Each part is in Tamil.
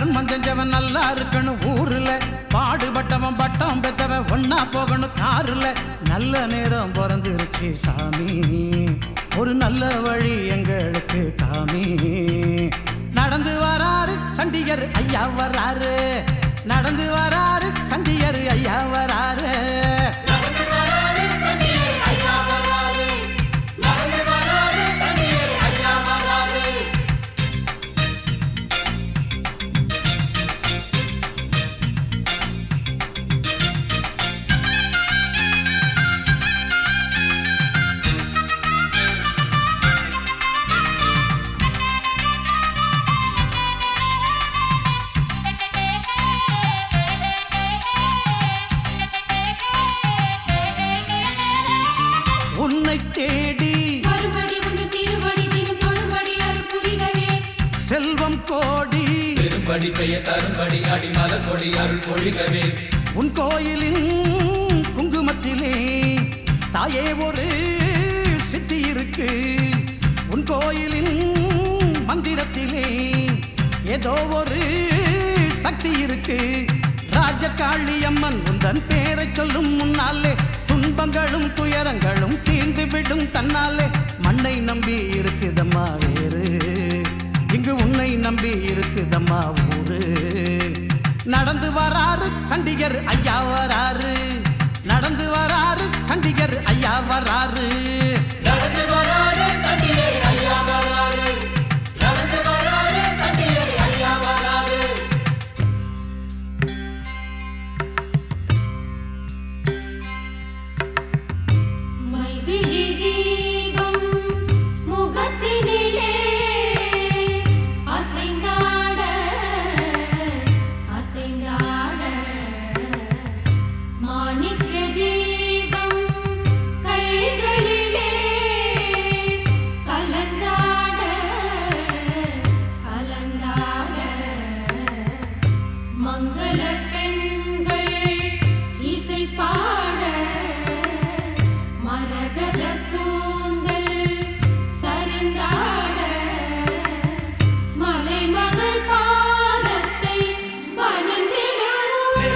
தர்மம் செஞ்சவன் நல்லா இருக்கணும் ஊருல பாடுபட்டவன் பட்டம் பெத்தவன் ஒன்னா போகணும் காருல நல்ல நேரம் பிறந்துருச்சு சாமி ஒரு நல்ல வழி எங்களுக்கு காமி நடந்து வராரு சண்டிகர் ஐயா வராரு நடந்து வராரு சண்டிகர் ஐயா வராரு நடந்து வராரு சண்டியர் ஐயா வராரு நடந்து வராரு சண்டியர் ஐயா வராரு உன்னை தேடி மறுபடி உன் திருவடி தினம் தொழும்படி அருள் புரிகவே செல்வம் கோடி பெரும்படி பெய தரும்படி அடிமல கொடி அருள் பொழிகவே உன் கோயிலின் குங்குமத்திலே தாயே ஒரு சித்தி இருக்கு உன் கோயிலின் மந்திரத்திலே ஏதோ ஒரு சக்தி இருக்கு ராஜகாளி அம்மன் உந்தன் பேரை சொல்லும் முன்னாலே துன்பங்களும் துயரங்களும் தீர்ந்து விடும் தன்னாலே மண்ணை நம்பி இருக்குதம்மா வேறு இங்கு உன்னை நம்பி இருக்குதம்மா ஊரு நடந்து வராரு சண்டிகர் ஐயா வராரு நடந்து வராரு சண்டிகர் ஐயா வராரு நடந்து வராரு சண்டியர் ஐயா வராரு நடந்து வராரு சண்டியர் ஐயா வராரு மைவிழி தீபம் முகத்தினிலே அசைந்தாட அசைந்தாட மாணிக்க தீபம் கைகளிலே கலந்தாட கலந்தாட மங்கள பெண்கள் இசை பாட மரகத கூந்தல் சரிந்தாட மலைமகள் பாதத்தை பணிந்திடுவோம்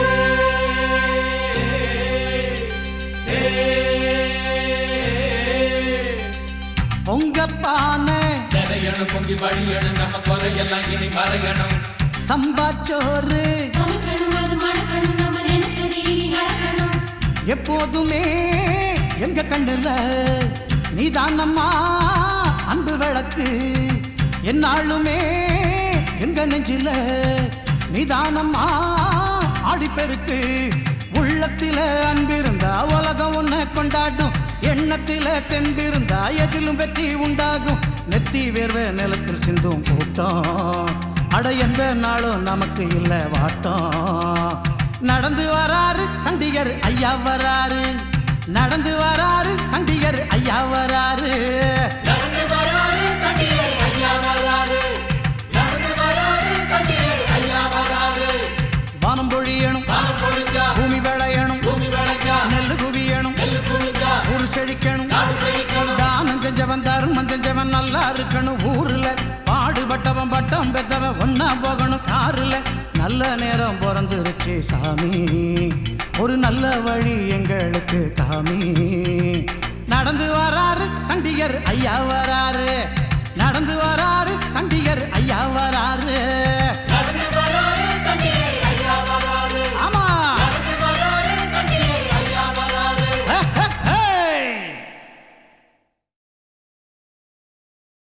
பொங்க பானை நிறையணும் பொங்கி வழியணும் நம்ம குறையெல்லாம் இனி மறையணும் சம்பாச்சோறு சமைக்கணும் அது மணக்கணும் நம்ம நினைச்சது இனி நடக்கணும் எப்போதுமே எங்க கண்ணுல நீதானம்மா அன்பு விளக்கு என்னாலுமே எங்க நெஞ்சில நீதானம்மா ஆடிப்பெருக்கு உள்ளத்தில அன்பிருந்தா உலகம் உன்னை கொண்டாடும் எண்ணத்தில தெம்பிருந்தா எதிலும் வெற்றி உண்டாகும் நெத்தி வேர்வை நிலத்தில் சிந்தும் கூட்டம் அட எந்த நாளும் நமக்கு இல்லை வாட்டம் நடந்து வராரு சண்டிகர் ஐயா வராரு நடந்து வராரு சண்டிகர் ஐயா வராரு நடந்து வராரு சண்டியர் ஐயா வராரு நடந்து வராரு சண்டியர் ஐயா வராரு வானம் பொழியணும் நாம பொழிஞ்சா பூமி விளையணும் பூமி விளைஞ்சா நெல்லு குவியணும் நெல் குவிஞ்சா ஊரு செழிக்கணும் நாடு செழிக்கணும் தானம் செஞ்சவன் தருமம் செஞ்சவன் நல்லா இருக்கணும் ஊர்ல பாடுபட்டவன் பட்டம் பெத்தவன் ஒன்னா போகணும் காருல நல்ல நேரம் பிறந்துருச்சு சாமி ஒரு நல்ல வழி எங்களுக்கு காமி நடந்து வராரு சண்டிகர் ஐயா வராரு நடந்து வராரு சண்டிகர் ஐயா வராரு